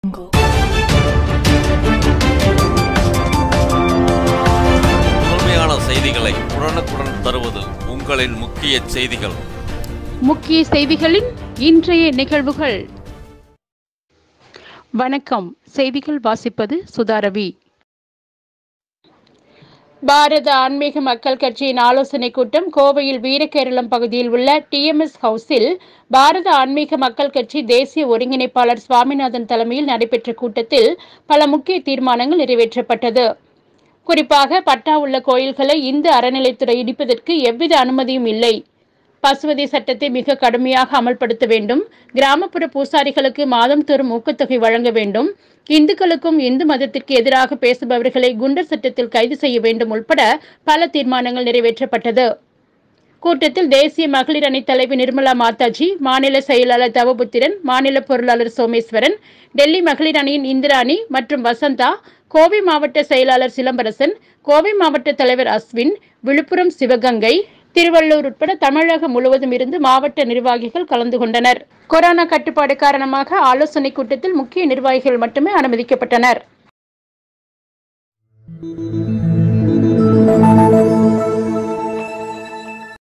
உண்மையான செய்திகளை உடனுக்குடன் தருவது உங்களின் முக்கிய செய்திகள் முக்கிய செய்திகளின் இன்றைய நிகழ்வுகள் வணக்கம் செய்திகள் வாசிப்பது சுதாரவி பாரத ஆன்மீக மக்கள் கட்சியின் ஆலோசனை கூட்டம் கோவையில் வீரகேரளம் பகுதியில் உள்ள டிஎம்எஸ் ஹவுஸில் பாரத ஆன்மீக மக்கள் கட்சி தேசிய ஒருங்கிணைப்பாளர் சுவாமிநாதன் தலைமையில் நடைபெற்ற கூட்டத்தில் பல முக்கிய தீர்மானங்கள் நிறைவேற்றப்பட்டது குறிப்பாக பட்டா உள்ள கோயில்களை இந்து அறநிலைத்துறை இடிப்பதற்கு எவ்வித அனுமதியும் இல்லை பசுவதி சட்டத்தை மிக கடுமையாக அமல்படுத்த வேண்டும் கிராமப்புற பூசாரிகளுக்கு மாதம் தோறும் ஊக்கத்தொகை வழங்க வேண்டும் இந்துக்களுக்கும் இந்து மதத்திற்கு எதிராக பேசுபவர்களை குண்டர் சட்டத்தில் கைது செய்ய வேண்டும் உள்பட பல தீர்மானங்கள் நிறைவேற்றப்பட்டது கூட்டத்தில் தேசிய மகளிர் அணி தலைவி நிர்மலா மாதாஜி மாநில செயலாளர் தவபுத்திரன் மாநில பொருளாளர் சோமேஸ்வரன் டெல்லி மகளிர் அணியின் இந்திராணி மற்றும் வசந்தா கோவை மாவட்ட செயலாளர் சிலம்பரசன் கோவை மாவட்ட தலைவர் அஸ்வின் விழுப்புரம் சிவகங்கை திருவள்ளூர் உட்பட தமிழகம் முழுவதும் இருந்து மாவட்ட நிர்வாகிகள் கலந்து கொண்டனர் கொரோனா கட்டுப்பாடு காரணமாக ஆலோசனை கூட்டத்தில் முக்கிய நிர்வாகிகள் மட்டுமே அனுமதிக்கப்பட்டனர்